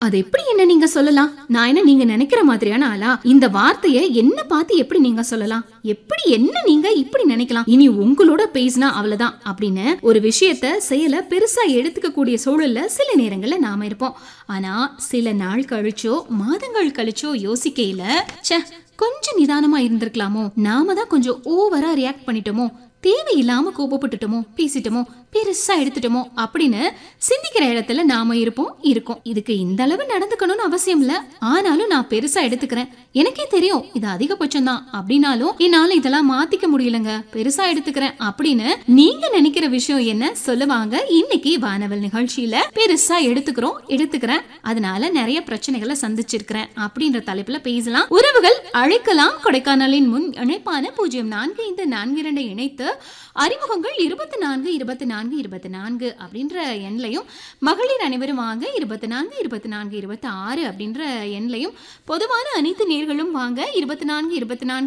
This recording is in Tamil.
அது எப்படி என்ன நீங்க சொல்லலாம் நான் என்ன நீங்க நினைக்கிற மாதிரியான ஆளா இந்த வார்த்தைய என்ன பார்த்து எப்படி நீங்க சொல்லலாம் எப்படி என்ன நீங்க இப்படி நினைக்கலாம் இனி உங்களோட பேசினா அவ்வளவுதான் அப்படின்னு ஒரு விஷயத்த செயல பெருசா எடுத்துக்க கூடிய சூழல்ல சில நேரங்கள்ல நாம இருப்போம் ஆனா சில நாள் கழிச்சோ மாதங்கள் கழிச்சோ யோசிக்கையில ச்சே கொஞ்சம் நிதானமா இருந்திருக்கலாமோ நாம தான் கொஞ்சம் ஓவரா ரியாக்ட் பண்ணிட்டோமோ தேவையில்லாம கோபப்பட்டுட்டோமோ பேசிட்டோமோ பெருசா எடுத்துட்டோமோ அப்படின்னு சிந்திக்கிற இடத்துல நாம இருப்போம் இருக்கோம் இதுக்கு இந்த அளவு நடந்துக்கணும்னு அவசியம் இல்ல ஆனாலும் நான் பெருசா எடுத்துக்கிறேன் எனக்கே தெரியும் இது அதிகபட்சம் தான் அப்படின்னாலும் என்னால இதெல்லாம் மாத்திக்க முடியலங்க பெருசா எடுத்துக்கிறேன் அப்படின்னு நீங்க நினைக்கிற விஷயம் என்ன சொல்லுவாங்க இன்னைக்கு வானவல் நிகழ்ச்சியில பெருசா எடுத்துக்கிறோம் எடுத்துக்கிறேன் அதனால நிறைய பிரச்சனைகளை சந்திச்சிருக்கிறேன் அப்படின்ற தலைப்புல பேசலாம் உறவுகள் அழைக்கலாம் கொடைக்கானலின் முன் இணைப்பான பூஜ்ஜியம் நான்கு இந்த நான்கு இரண்டை இணைத்து அறிமுகங்கள் இருபத்தி நான்கு இருபத்தி நான்கு இருபத்தி நான்கு அப்படின்ற எண்லையும் மகளிர் அனைவரும் வாங்க இருபத்தி நான்கு இருபத்தி நான்கு இருபத்தி ஆறு அப்படின்ற எண்லையும் பொதுவான அனைத்து நேர்களும் வாங்க இருபத்தி நான்கு இருபத்தி நான்கு